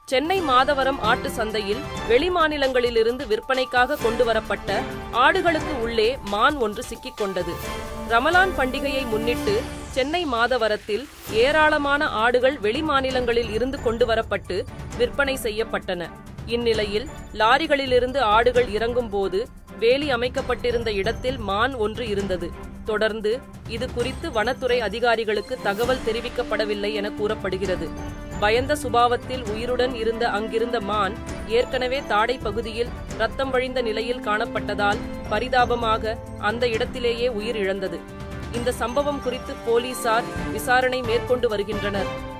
சென்னை மாதவரம் ஆட்டு சந்தையில் வெளிமாநிலங்களிலிருந்து விற்பனைக்காக கொண்டுவரப்பட்ட ஆடுகளுக்கு உள்ளே மான் ஒன்று சிக்கிக் கொண்டது ரமலான் பண்டிகையை முன்னிட்டு சென்னை மாதவரத்தில் ஏராளமான ஆடுகள் வெளிமாநிலங்களில் இருந்து கொண்டுவரப்பட்டு விற்பனை செய்யப்பட்டன இந்நிலையில் லாரிகளிலிருந்து ஆடுகள் இறங்கும்போது வேலி அமைக்கப்பட்டிருந்த இடத்தில் மான் ஒன்று இருந்தது தொடர்ந்து இது குறித்து வனத்துறை அதிகாரிகளுக்கு தகவல் தெரிவிக்கப்படவில்லை என கூறப்படுகிறது பயந்த சுபாவத்தில் உயிருடன் இருந்த அங்கிருந்த மான் ஏற்கனவே தாடை பகுதியில் ரத்தம் வழிந்த நிலையில் காணப்பட்டதால் பரிதாபமாக அந்த இடத்திலேயே உயிர் இழந்தது இந்த சம்பவம் குறித்து போலீசார் விசாரணை மேற்கொண்டு வருகின்றனர்